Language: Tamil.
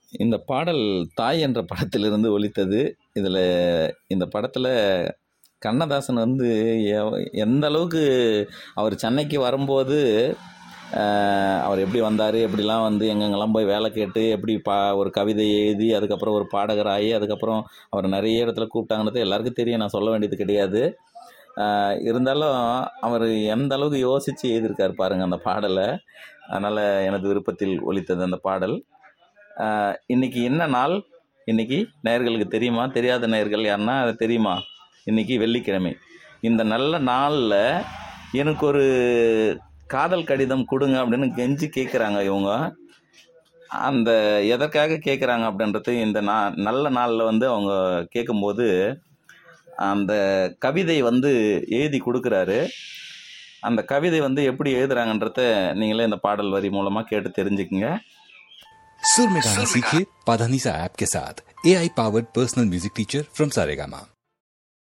இந்த பாடல் தாய் என்ற படத்திலிருந்து ஒலித்தது இதில் இந்த படத்தில் கண்ணதாசன் வந்து எவ்- எந்த அளவுக்கு அவர் சென்னைக்கு வரும்போது ஆஹ், அவர் எப்படி வந்தார் எப்படிலாம் வந்து எங்கெங்கெல்லாம் போய் வேலை கேட்டு எப்படி பா ஒரு கவிதை எழுதி அதுக்கப்புறம் ஒரு பாடகராகி அதுக்கப்புறம் அவர் நிறைய இடத்துல கூப்பிட்டாங்கன்றது எல்லாருக்கும் தெரியும் நான் சொல்ல வேண்டியது கிடையாது ஆஹ், இருந்தாலும் அவர் எந்த அளவுக்கு யோசித்து எழுதியிருக்கார் பாருங்கள் அந்த பாடலை அதனால் எனது விருப்பத்தில் ஒலித்தது அந்த பாடல் ஆஹ், இன்னைக்கு என்ன நாள் இன்னைக்கு நேயர்களுக்கு தெரியுமா தெரியாத நேயர்கள் யாருன்னா அது தெரியுமா இன்னைக்கு வெள்ளிக்கிழமை இந்த நல்ல நாளில் எனக்கு ஒரு காதல் கடிதம் கொடுங்க அப்படின்னு கெஞ்சி கேட்குறாங்க இவங்க அந்த எதற்காக கேட்குறாங்க அப்படின்றது இந்த நா நல்ல நாளில் வந்து அவங்க கேட்கும்போது அந்த கவிதை வந்து எழுதி கொடுக்குறாரு அந்த கவிதை வந்து எப்படி எழுதுறாங்கன்றத நீங்களே இந்த பாடல் வரி மூலமாக கேட்டு தெரிஞ்சுக்குங்க सुर में गाना सीखिए पाधानीसा ऐप के साथ A I powered personal music teacher from Saregama